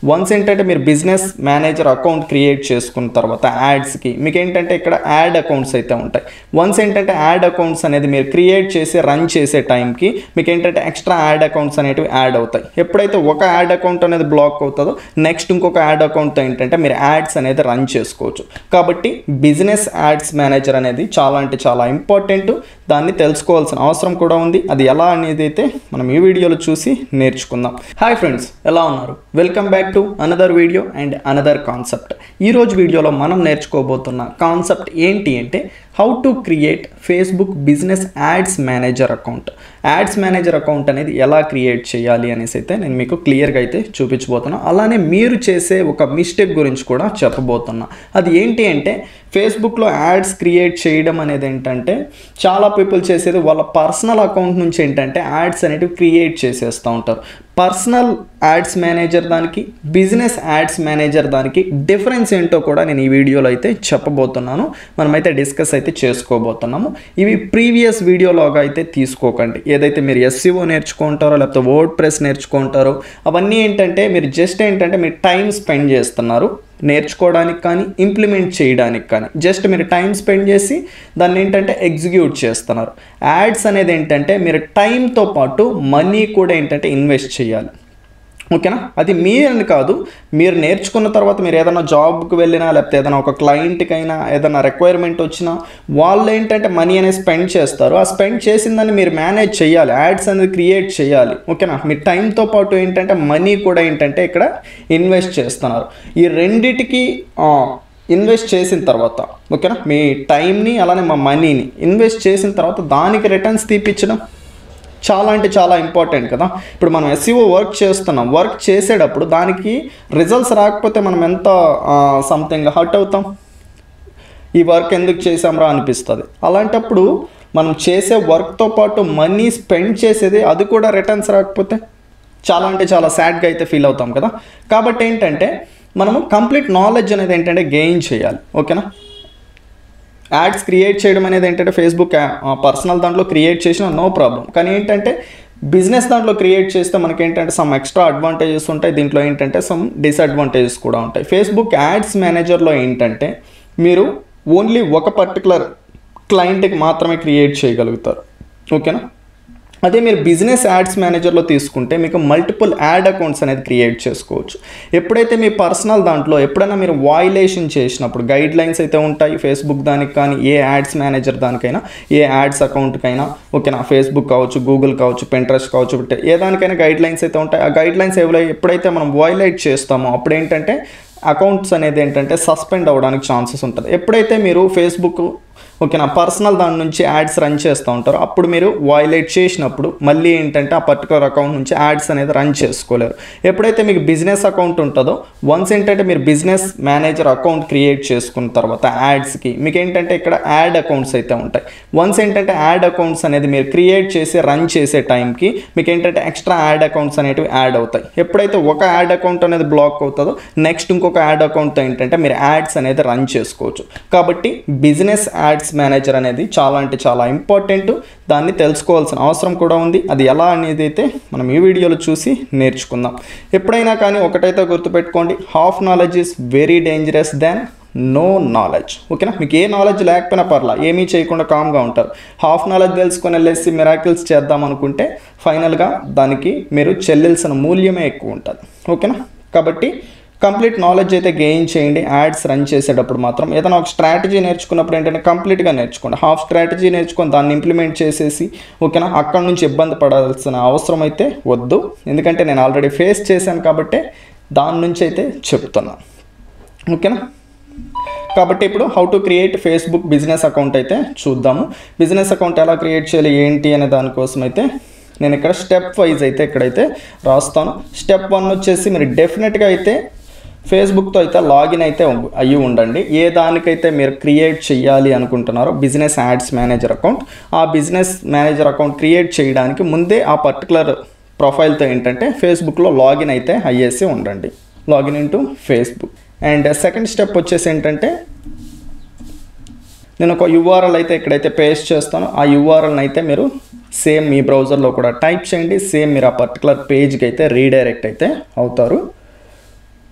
once ఏంటంటే మీరు business manager account create చేసుకున్న తర్వాత యాడ్స్కి మీకు ఏంటంటే ఇక్కడ యాడ్ అకౌంట్స్ అయితే ఉంటాయి వన్స్ ఏంటంటే యాడ్ అకౌంట్స్ అనేది మీరు క్రియేట్ చేసి రన్ చేసే టైంకి మీకు ఏంటంటే ఎక్స్ట్రా యాడ్ అకౌంట్స్ అనేటివి యాడ్ అవుతాయి ఎప్పుడైతే ఒక యాడ్ అకౌంట్ అనేది బ్లాక్ అవుతుందో నెక్స్ట్ ఇంకొక యాడ్ అకౌంట్తో ఏంటంటే మీరు యాడ్స్ అనేది రన్ చేసుకోవచ్చు కాబట్టి బిజినెస్ యాడ్స్ మేనేజర్ అనేది చాలా అంటే చాలా ఇంపార్టెంట్ దాన్ని తెలుసుకోవాల్సిన అవసరం కూడా ఉంది అది ఎలా అనేది అయితే మనం ఈ వీడియోలో చూసి నేర్చుకుందాం హాయ్ ఫ్రెండ్స్ ఎలా ఉన్నారు welcome back to another video and another concept ఈరోజు వీడియోలో మనం నేర్చుకోబోతున్న కాన్సెప్ట్ ఏంటి అంటే how to create Facebook business ads manager account ads manager account అనేది ఎలా క్రియేట్ చేయాలి అనేసి అయితే నేను మీకు క్లియర్గా అయితే చూపించబోతున్నా అలానే మీరు చేసే ఒక మిస్టేక్ గురించి కూడా చెప్పబోతున్నా అది ఏంటి అంటే ఫేస్బుక్లో యాడ్స్ క్రియేట్ చేయడం అనేది ఏంటంటే చాలా పీపుల్ చేసేది వాళ్ళ పర్సనల్ అకౌంట్ నుంచి ఏంటంటే యాడ్స్ అనేటివి క్రియేట్ చేసేస్తూ ఉంటారు పర్సనల్ యాడ్స్ మేనేజర్ దానికి బిజినెస్ యాడ్స్ మేనేజర్ దానికి డిఫరెన్స్ ఏంటో కూడా నేను ఈ వీడియోలో అయితే చెప్పబోతున్నాను మనమైతే డిస్కస్ అయితే చేసుకోబోతున్నాము ఇవి ప్రీవియస్ వీడియోలోగా అయితే తీసుకోకండి ఏదైతే మీరు ఎస్సీఓ నేర్చుకుంటారో లేకపోతే వర్డ్ ప్రెస్ నేర్చుకుంటారో అవన్నీ ఏంటంటే మీరు జస్ట్ ఏంటంటే మీరు టైం స్పెండ్ చేస్తున్నారు నేర్చుకోవడానికి కానీ ఇంప్లిమెంట్ చేయడానికి కానీ జస్ట్ మీరు టైం స్పెండ్ చేసి దాన్ని ఏంటంటే ఎగ్జిక్యూట్ చేస్తున్నారు యాడ్స్ అనేది ఏంటంటే మీరు టైంతో పాటు మనీ కూడా ఏంటంటే ఇన్వెస్ట్ చేయాలి ఓకేనా అది మీరని కాదు మీరు నేర్చుకున్న తర్వాత మీరు ఏదైనా జాబ్కి వెళ్ళినా లేకపోతే ఏదైనా ఒక క్లయింట్కైనా ఏదైనా రిక్వైర్మెంట్ వచ్చినా వాళ్ళు ఏంటంటే మనీ అనేది స్పెండ్ చేస్తారు ఆ స్పెండ్ చేసిన దాన్ని మీరు మేనేజ్ చేయాలి యాడ్స్ అనేది క్రియేట్ చేయాలి ఓకేనా మీ టైంతో పాటు ఏంటంటే మనీ కూడా ఏంటంటే ఇక్కడ ఇన్వెస్ట్ చేస్తున్నారు ఈ రెండిటికి ఇన్వెస్ట్ చేసిన తర్వాత ఓకేనా మీ టైంని అలానే మా మనీని ఇన్వెస్ట్ చేసిన తర్వాత దానికి రిటర్న్స్ తీపిచ్చడం చాలా అంటే చాలా ఇంపార్టెంట్ కదా ఇప్పుడు మనం ఎస్సీఓ వర్క్ చేస్తున్నాం వర్క్ చేసేటప్పుడు దానికి రిజల్ట్స్ రాకపోతే మనం ఎంత సంథింగ్ హర్ట్ అవుతాం ఈ వర్క్ ఎందుకు చేసాంరా అనిపిస్తుంది అలాంటప్పుడు మనం చేసే వర్క్తో పాటు మనీ స్పెండ్ చేసేది అది కూడా రిటర్న్స్ రాకపోతే చాలా అంటే చాలా సాడ్గా అయితే ఫీల్ అవుతాం కదా కాబట్టి ఏంటంటే మనము కంప్లీట్ నాలెడ్జ్ అనేది ఏంటంటే గెయిన్ చేయాలి ఓకేనా యాడ్స్ క్రియేట్ చేయడం అనేది ఏంటంటే ఫేస్బుక్ పర్సనల్ దాంట్లో క్రియేట్ చేసిన నో ప్రాబ్లం కానీ ఏంటంటే బిజినెస్ దాంట్లో క్రియేట్ చేస్తే మనకి ఏంటంటే సమ్ ఎక్స్ట్రా అడ్వాంటేజెస్ ఉంటాయి దీంట్లో ఏంటంటే సమ్ డిసడ్వాంటేజెస్ కూడా ఉంటాయి ఫేస్బుక్ యాడ్స్ మేనేజర్లో ఏంటంటే మీరు ఓన్లీ ఒక పర్టికులర్ క్లయింట్కి మాత్రమే క్రియేట్ చేయగలుగుతారు ఓకేనా అదే మీరు బిజినెస్ యాడ్స్ మేనేజర్లో తీసుకుంటే మీకు మల్టిపుల్ యాడ్ అకౌంట్స్ అనేది క్రియేట్ చేసుకోవచ్చు ఎప్పుడైతే మీ పర్సనల్ దాంట్లో ఎప్పుడైనా మీరు వాయిలేషన్ చేసినప్పుడు గైడ్ లైన్స్ అయితే ఉంటాయి ఫేస్బుక్ దానికి కానీ ఏ యాడ్స్ మేనేజర్ దానికైనా ఏ యాడ్స్ అకౌంట్కైనా ఓకేనా ఫేస్బుక్ కావచ్చు గూగుల్ కావచ్చు పెంట్రెస్ట్ కావచ్చు ఏ దానికైనా గైడ్ లైన్స్ అయితే ఉంటాయి ఆ గైడ్ లైన్స్ ఎప్పుడైతే మనం వాయిలేట్ చేస్తామో అప్పుడు ఏంటంటే అకౌంట్స్ అనేది ఏంటంటే సస్పెండ్ అవ్వడానికి ఛాన్సెస్ ఉంటుంది ఎప్పుడైతే మీరు ఫేస్బుక్ ఓకే నా పర్సనల్ దాని నుంచి యాడ్స్ రన్ చేస్తూ ఉంటారు అప్పుడు మీరు వాయిలేట్ చేసినప్పుడు మళ్ళీ ఏంటంటే ఆ పర్టికులర్ అకౌంట్ నుంచి యాడ్స్ అనేది రన్ చేసుకోలేరు ఎప్పుడైతే మీకు బిజినెస్ అకౌంట్ ఉంటుందో వన్స్ ఏంటంటే మీరు బిజినెస్ మేనేజర్ అకౌంట్ క్రియేట్ చేసుకున్న తర్వాత యాడ్స్కి మీకు ఏంటంటే ఇక్కడ యాడ్ అకౌంట్స్ అయితే ఉంటాయి వన్స్ ఏంటంటే యాడ్ అకౌంట్స్ అనేది మీరు క్రియేట్ చేసి రన్ చేసే టైంకి మీకు ఏంటంటే ఎక్స్ట్రా యాడ్ అకౌంట్స్ అనేటివి యాడ్ అవుతాయి ఎప్పుడైతే ఒక యాడ్ అకౌంట్ అనేది బ్లాక్ అవుతుందో నెక్స్ట్ ఇంకొక యాడ్ అకౌంట్తో ఏంటంటే మీరు యాడ్స్ అనేది రన్ చేసుకోవచ్చు కాబట్టి బిజినెస్ యాడ్స్ మేనేజర్ అనేది చాలా అంటే చాలా ఇంపార్టెంట్ దాన్ని తెలుసుకోవాల్సిన అవసరం కూడా ఉంది అది ఎలా అనేది అయితే మనం ఈ వీడియోలో చూసి నేర్చుకుందాం ఎప్పుడైనా కానీ ఒకటైతే గుర్తుపెట్టుకోండి half knowledge is very dangerous than no knowledge ఓకేనా మీకు ఏ నాలెడ్జ్ లేకపోయినా పర్లా ఏమీ చేయకుండా కామ్గా ఉంటారు హాఫ్ నాలెడ్జ్ తెలుసుకొని వెళ్ళేసి మిరాకిల్స్ చేద్దాం అనుకుంటే ఫైనల్గా దానికి మీరు చెల్లిల్సిన మూల్యమే ఎక్కువ ఉంటుంది ఓకేనా కాబట్టి కంప్లీట్ నాలెడ్జ్ అయితే గెయిన్ చేయండి యాడ్స్ రన్ చేసేటప్పుడు మాత్రం ఏదైనా ఒక స్ట్రాటజీ నేర్చుకున్నప్పుడు ఏంటంటే కంప్లీట్గా నేర్చుకోండి హాఫ్ స్ట్రాటజీ నేర్చుకొని దాన్ని ఇంప్లిమెంట్ చేసేసి ఓకేనా అక్కడ నుంచి ఇబ్బంది పడాల్సిన అవసరం అయితే వద్దు ఎందుకంటే నేను ఆల్రెడీ ఫేస్ చేశాను కాబట్టి దాని నుంచి అయితే చెప్తున్నాను ఓకేనా కాబట్టి ఇప్పుడు how to create Facebook business account అయితే చూద్దాము బిజినెస్ అకౌంట్ ఎలా క్రియేట్ చేయాలి ఏంటి అనే దానికోసం అయితే నేను ఇక్కడ స్టెప్ వైజ్ అయితే ఇక్కడైతే రాస్తాను స్టెప్ వన్ వచ్చేసి మీరు డెఫినెట్గా అయితే ఫేస్బుక్తో అయితే లాగిన్ అయితే అయ్యి ఉండండి ఏ దానికైతే మీరు క్రియేట్ చేయాలి అనుకుంటున్నారో బిజినెస్ యాడ్స్ మేనేజర్ అకౌంట్ ఆ బిజినెస్ మేనేజర్ అకౌంట్ క్రియేట్ చేయడానికి ముందే ఆ పర్టికులర్ ప్రొఫైల్తో ఏంటంటే ఫేస్బుక్లో లాగిన్ అయితే అయ్యేసి ఉండండి login into Facebook and second step వచ్చేసి ఏంటంటే నేను ఒక యూఆర్ఎల్ అయితే ఇక్కడైతే పేస్ట్ చేస్తాను ఆ యూఆర్ఎల్ని అయితే మీరు సేమ్ మీ బ్రౌజర్లో కూడా టైప్ చేయండి సేమ్ మీరు ఆ పర్టికులర్ పేజ్కి అయితే రీడైరెక్ట్ అయితే అవుతారు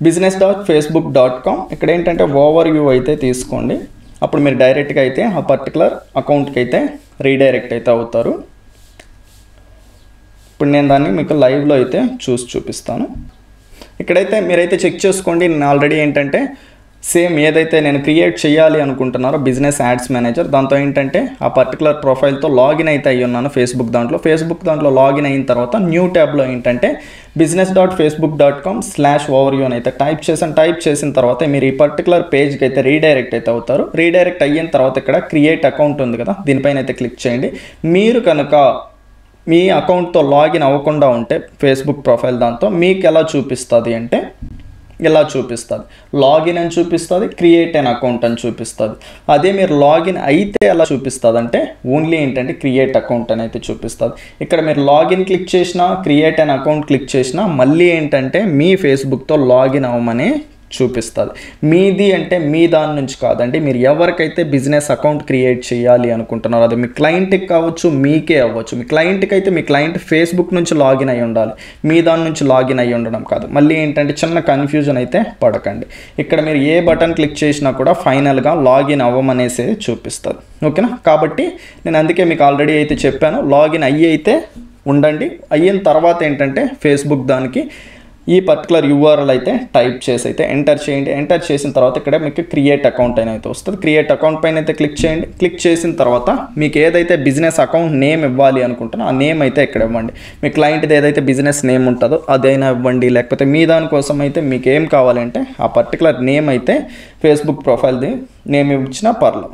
business dot Facebook dot com ఇక్కడ ఏంటంటే ఓవర్ వ్యూ అయితే తీసుకోండి అప్పుడు మీరు డైరెక్ట్గా అయితే ఆ పర్టికులర్ అకౌంట్కి అయితే రీడైరెక్ట్ అయితే అవుతారు ఇప్పుడు నేను దాన్ని మీకు లైవ్లో అయితే చూసి చూపిస్తాను ఇక్కడైతే మీరైతే చెక్ చేసుకోండి నేను ఆల్రెడీ ఏంటంటే సేమ్ ఏదైతే నేను క్రియేట్ చేయాలి అనుకుంటున్నారో బిజినెస్ యాడ్స్ మేనేజర్ దాంతో ఏంటంటే ఆ పర్టికులర్ ప్రొఫైల్తో లాగిన్ అయితే అయ్యి ఉన్నాను ఫేస్బుక్ దాంట్లో ఫేస్బుక్ దాంట్లో లాగిన్ అయిన తర్వాత న్యూ ట్యాబ్లో ఏంటంటే business dot Facebook dot com slash overview అని అయితే టైప్ చేసాను టైప్ చేసిన తర్వాత మీరు ఈ పర్టికులర్ పేజ్కి అయితే రీడైరెక్ట్ అయితే అవుతారు రీడైరెక్ట్ అయిన తర్వాత ఇక్కడ క్రియేట్ అకౌంట్ ఉంది కదా దీనిపైన అయితే క్లిక్ చేయండి మీరు కనుక మీ అకౌంట్తో లాగిన్ అవ్వకుండా ఉంటే ఫేస్బుక్ ప్రొఫైల్ దాంతో మీకు ఎలా చూపిస్తుంది అంటే ఇలా చూపిస్తుంది లాగిన్ అని చూపిస్తుంది క్రియేట్ అన్ అకౌంట్ అని చూపిస్తుంది అదే మీరు లాగిన్ అయితే ఎలా చూపిస్తుంది అంటే ఓన్లీ ఏంటంటే క్రియేట్ అకౌంట్ అని అయితే చూపిస్తుంది ఇక్కడ మీరు లాగిన్ క్లిక్ చేసినా క్రియేట్ అన్ అకౌంట్ క్లిక్ చేసినా మళ్ళీ ఏంటంటే మీ ఫేస్బుక్తో లాగిన్ అవ్వమని చూపిస్తుంది మీది అంటే మీ దాని నుంచి కాదండి మీరు ఎవరికైతే బిజినెస్ అకౌంట్ క్రియేట్ చేయాలి అనుకుంటున్నారో అది మీ క్లయింట్కి కావచ్చు మీకే అవ్వచ్చు మీ క్లయింట్కి అయితే మీ క్లయింట్ ఫేస్బుక్ నుంచి లాగిన్ అయి ఉండాలి మీ దాని నుంచి లాగిన్ అయి ఉండడం కాదు మళ్ళీ ఏంటంటే చిన్న కన్ఫ్యూజన్ అయితే పడకండి ఇక్కడ మీరు ఏ బటన్ క్లిక్ చేసినా కూడా ఫైనల్గా లాగిన్ అవ్వమనేసి చూపిస్తుంది ఓకేనా కాబట్టి నేను అందుకే మీకు ఆల్రెడీ అయితే చెప్పాను లాగిన్ అయ్యి అయితే ఉండండి అయిన తర్వాత ఏంటంటే ఫేస్బుక్ దానికి ఈ పర్టికులర్ యూఆర్ఎల్ అయితే టైప్ చేసి అయితే ఎంటర్ చేయండి ఎంటర్ చేసిన తర్వాత ఇక్కడ మీకు క్రియేట్ అకౌంట్ అని అయితే వస్తుంది క్రియేట్ అకౌంట్ పైన అయితే క్లిక్ చేయండి క్లిక్ చేసిన తర్వాత మీకు ఏదైతే బిజినెస్ అకౌంట్ నేమ్ ఇవ్వాలి అనుకుంటున్నా ఆ నేమ్ అయితే ఇక్కడ ఇవ్వండి మీ క్లయింట్ది ఏదైతే బిజినెస్ నేమ్ ఉంటుందో అదైనా ఇవ్వండి లేకపోతే మీ దానికోసం అయితే మీకు ఏం కావాలంటే ఆ పర్టికులర్ నేమ్ అయితే ఫేస్బుక్ ప్రొఫైల్ది నేమ్ ఇచ్చినా పర్లేదు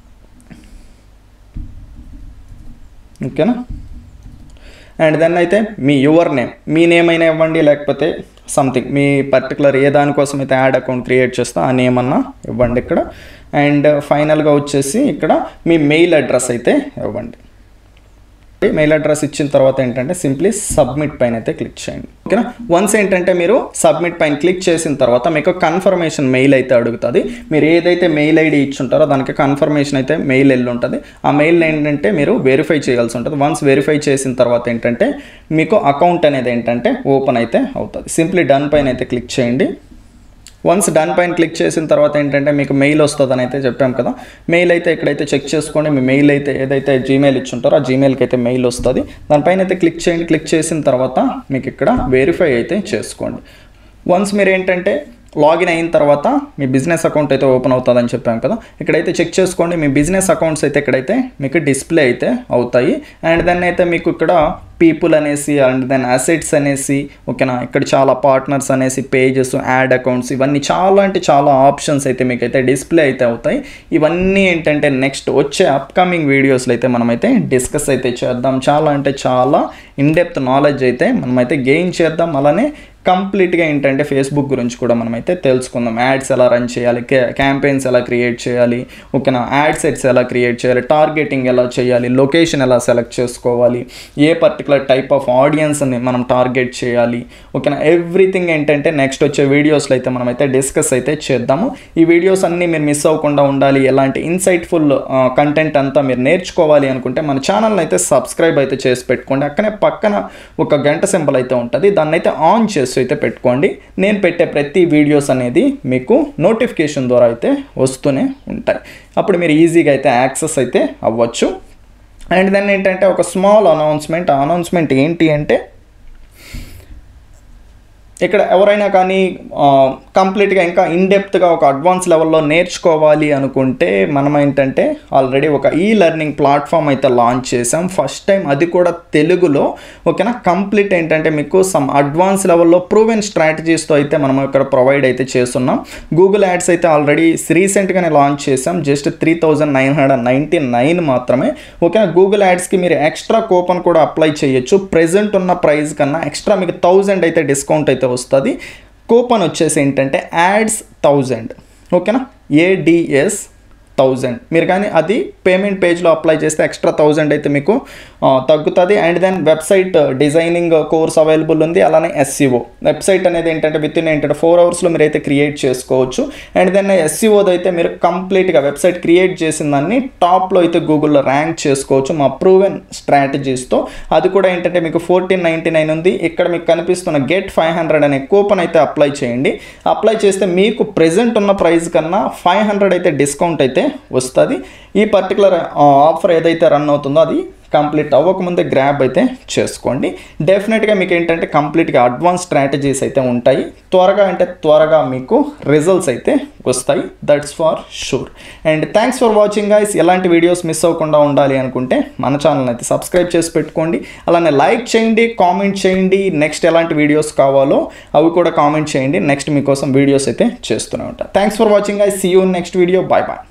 ఓకేనా అండ్ దెన్ అయితే మీ యువర్ నేమ్ మీ నేమ్ అయినా ఇవ్వండి లేకపోతే సంథింగ్ మీ పర్టికులర్ ఏ దానికోసం అయితే యాడ్ అకౌంట్ క్రియేట్ చేస్తా ఆ నేమ్ అన్నా ఇవ్వండి ఇక్కడ అండ్ ఫైనల్గా వచ్చేసి ఇక్కడ మీ మెయిల్ అడ్రస్ అయితే ఇవ్వండి మెయిల్ అడ్రస్ ఇచ్చిన తర్వాత ఏంటంటే సింప్లీ సబ్మిట్ పైన అయితే క్లిక్ చేయండి ఓకేనా వన్స్ ఏంటంటే మీరు సబ్మిట్ పైన క్లిక్ చేసిన తర్వాత మీకు కన్ఫర్మేషన్ మెయిల్ అయితే అడుగుతుంది మీరు ఏదైతే మెయిల్ ఐడి ఇచ్చుంటారో దానికి కన్ఫర్మేషన్ అయితే మెయిల్ వెళ్ళి ఉంటుంది ఆ మెయిల్ ఏంటంటే మీరు వెరిఫై చేయాల్సి ఉంటుంది వన్స్ వెరిఫై చేసిన తర్వాత ఏంటంటే మీకు అకౌంట్ అనేది ఏంటంటే ఓపెన్ అయితే అవుతుంది సింప్లీ డన్ పైన అయితే క్లిక్ చేయండి వన్స్ డన్ పైన క్లిక్ చేసిన తర్వాత ఏంటంటే మీకు మెయిల్ వస్తుందని అయితే చెప్పాం కదా మెయిల్ అయితే ఇక్కడైతే చెక్ చేసుకోండి మీ మెయిల్ అయితే ఏదైతే జీమెయిల్ ఇచ్చుంటారో ఆ జీమెయిల్కి అయితే మెయిల్ వస్తుంది దానిపైన అయితే క్లిక్ చేయండి క్లిక్ చేసిన తర్వాత మీకు ఇక్కడ వెరిఫై అయితే చేసుకోండి వన్స్ మీరు ఏంటంటే లాగిన్ అయిన తర్వాత మీ బిజినెస్ అకౌంట్ అయితే ఓపెన్ అవుతుందని చెప్పాం కదా ఇక్కడైతే చెక్ చేసుకోండి మీ బిజినెస్ అకౌంట్స్ అయితే ఇక్కడైతే మీకు డిస్ప్లే అయితే అవుతాయి అండ్ దెన్ అయితే మీకు ఇక్కడ పీపుల్ అనేసి అండ్ దెన్ అసెట్స్ అనేసి ఓకేనా ఇక్కడ చాలా పార్ట్నర్స్ అనేసి పేజెస్ యాడ్ అకౌంట్స్ ఇవన్నీ చాలా అంటే చాలా ఆప్షన్స్ అయితే మీకు అయితే డిస్ప్లే అయితే అవుతాయి ఇవన్నీ ఏంటంటే నెక్స్ట్ వచ్చే అప్కమింగ్ వీడియోస్లో అయితే మనమైతే డిస్కస్ అయితే చేద్దాం చాలా అంటే చాలా ఇన్డెప్త్ నాలెడ్జ్ అయితే మనమైతే గెయిన్ చేద్దాం అలానే కంప్లీట్గా ఏంటంటే ఫేస్బుక్ గురించి కూడా మనమైతే తెలుసుకుందాం యాడ్స్ ఎలా రన్ చేయాలి క్యాంపెయిన్స్ ఎలా క్రియేట్ చేయాలి ఓకేనా యాడ్ సెట్స్ ఎలా క్రియేట్ చేయాలి టార్గెటింగ్ ఎలా చేయాలి లొకేషన్ ఎలా సెలెక్ట్ చేసుకోవాలి ఏ పర్టికులర్ టైప్ ఆఫ్ ఆడియన్స్ని మనం టార్గెట్ చేయాలి ఓకేనా ఎవ్రీథింగ్ ఏంటంటే నెక్స్ట్ వచ్చే వీడియోస్లో అయితే మనమైతే డిస్కస్ అయితే చేద్దాము ఈ వీడియోస్ అన్నీ మీరు మిస్ అవ్వకుండా ఉండాలి ఎలాంటి ఇన్సైట్ఫుల్ కంటెంట్ అంతా మీరు నేర్చుకోవాలి అనుకుంటే మన ఛానల్ని అయితే సబ్స్క్రైబ్ అయితే చేసి పెట్టుకోండి అక్కనే పక్కన ఒక గంట సింబల్ అయితే ఉంటుంది దాన్ని అయితే ఆన్ చేసి అయితే పెట్టుకోండి నేను పెట్టే ప్రతి వీడియోస్ అనేది మీకు నోటిఫికేషన్ ద్వారా అయితే వస్తూనే ఉంటాయి అప్పుడు మీరు ఈజీగా అయితే యాక్సెస్ అయితే అవ్వచ్చు అండ్ దెన్ ఏంటంటే ఒక స్మాల్ అనౌన్స్మెంట్ ఆ అనౌన్స్మెంట్ ఏంటి అంటే ఇక్కడ ఎవరైనా కానీ కంప్లీట్గా ఇంకా ఇన్డెప్త్గా ఒక అడ్వాన్స్ లెవెల్లో నేర్చుకోవాలి అనుకుంటే మనం ఏంటంటే ఆల్రెడీ ఒక ఈ లెర్నింగ్ ప్లాట్ఫామ్ అయితే లాంచ్ చేసాం ఫస్ట్ టైం అది కూడా తెలుగులో ఓకేనా కంప్లీట్ ఏంటంటే మీకు సమ్ అడ్వాన్స్ లెవెల్లో ప్రూవెన్ స్ట్రాటజీస్తో అయితే మనం ఇక్కడ ప్రొవైడ్ అయితే చేస్తున్నాం గూగుల్ యాడ్స్ అయితే ఆల్రెడీ రీసెంట్గానే లాంచ్ చేసాం just three thousand nine hundred ninety nine మాత్రమే ఓకేనా గూగుల్ యాడ్స్కి మీరు ఎక్స్ట్రా కూపన్ కూడా అప్లై చేయొచ్చు ప్రెజెంట్ ఉన్న ప్రైస్ కన్నా ఎక్స్ట్రా మీకు థౌజండ్ అయితే డిస్కౌంట్ అయితే వస్తుంది కూపన్ వచ్చేసి ఏంటంటే యాడ్స్ థౌజండ్ ఓకేనా ఏడిఎస్ థౌజండ్ మీరు కానీ అది పేమెంట్ పేజ్లో అప్లై చేస్తే ఎక్స్ట్రా థౌజండ్ అయితే మీకు తగ్గుతుంది and then website designing course available ఉంది అలానే ఎస్సీఓ వెబ్సైట్ అనేది ఏంటంటే విత్ ఇన్ ఏంటంటే ఫోర్ అవర్స్లో మీరు అయితే క్రియేట్ చేసుకోవచ్చు అండ్ దెన్ ఎస్సీఓది అయితే మీరు కంప్లీట్గా వెబ్సైట్ క్రియేట్ చేసిన దాన్ని టాప్లో అయితే గూగుల్లో ర్యాంక్ చేసుకోవచ్చు మా ప్రూవెన్ స్ట్రాటజీస్తో అది కూడా ఏంటంటే మీకు ఫోర్టీన్ నైంటీ నైన్ ఉంది ఇక్కడ మీకు కనిపిస్తున్న గెట్ ఫైవ్ హండ్రెడ్ అనే కూపన్ అయితే అప్లై చేయండి అప్లై చేస్తే మీకు ప్రెజెంట్ ఉన్న ప్రైస్ కన్నా ఫైవ్ హండ్రెడ్ అయితే డిస్కౌంట్ అయితే వస్తుంది ఈ పర్టికులర్ ఆఫర్ ఏదైతే రన్ అవుతుందో అది కంప్లీట్ అవ్వకముందే గ్రాబ్ అయితే చేసుకోండి డెఫినెట్గా మీకు ఏంటంటే కంప్లీట్గా అడ్వాన్స్ స్ట్రాటజీస్ అయితే ఉంటాయి త్వరగా అంటే త్వరగా మీకు రిజల్ట్స్ అయితే వస్తాయి that's for sure and thanks for watching guys ఎలాంటి వీడియోస్ మిస్ అవ్వకుండా ఉండాలి అనుకుంటే మన ఛానల్ అయితే సబ్స్క్రైబ్ చేసి పెట్టుకోండి అలానే లైక్ చేయండి కామెంట్ చేయండి నెక్స్ట్ ఎలాంటి వీడియోస్ కావాలో అవి కూడా కామెంట్ చేయండి నెక్స్ట్ మీకోసం వీడియోస్ అయితే చేస్తూనే ఉంటాను thanks for watching I see you next video bye bye